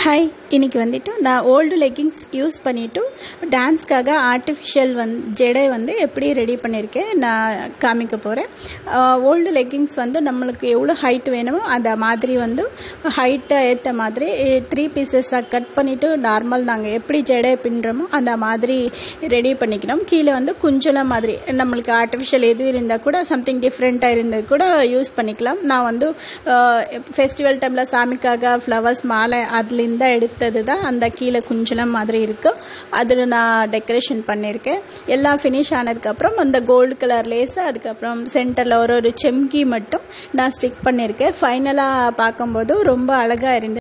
hi இன்னைக்கு வந்துட்டு நான் ஓல்டு லெக்கிங்ஸ் யூஸ் பண்ணிவிட்டு டான்ஸ்க்காக ஆர்டிஃபிஷியல் வந் ஜடை வந்து எப்படி ரெடி பண்ணியிருக்கேன் நான் காமிக்க போகிறேன் ஓல்டு லெக்கிங்ஸ் வந்து நம்மளுக்கு எவ்வளோ ஹைட் வேணுமோ அந்த மாதிரி வந்து ஹைட்டை ஏற்ற மாதிரி த்ரீ பீசஸாக கட் பண்ணிவிட்டு நார்மல் நாங்கள் எப்படி ஜடை பின்னுறோமோ அந்த மாதிரி ரெடி பண்ணிக்கணும் கீழே வந்து குஞ்சலம் மாதிரி நம்மளுக்கு ஆர்டிஃபிஷியல் எதுவும் இருந்தால் கூட சம்திங் டிஃப்ரெண்ட்டாக இருந்தது கூட யூஸ் பண்ணிக்கலாம் நான் வந்து ஃபெஸ்டிவல் டைமில் சாமிக்காக ஃப்ளவர்ஸ் மாலை அதுலேருந்து தான் எடுத்தது தான் அந்த கீழே குஞ்சலம் மாதிரி இருக்குது அதில் நான் டெக்கரேஷன் பண்ணியிருக்கேன் எல்லாம் ஃபினிஷ் ஆனதுக்கப்புறம் அந்த கோல்டு கலர் லேஸு அதுக்கப்புறம் சென்டரில் ஒரு ஒரு செம்கி மட்டும் நான் ஸ்டிக் பண்ணியிருக்கேன் ஃபைனலாக பார்க்கும்போது ரொம்ப அழகாக இருந்தது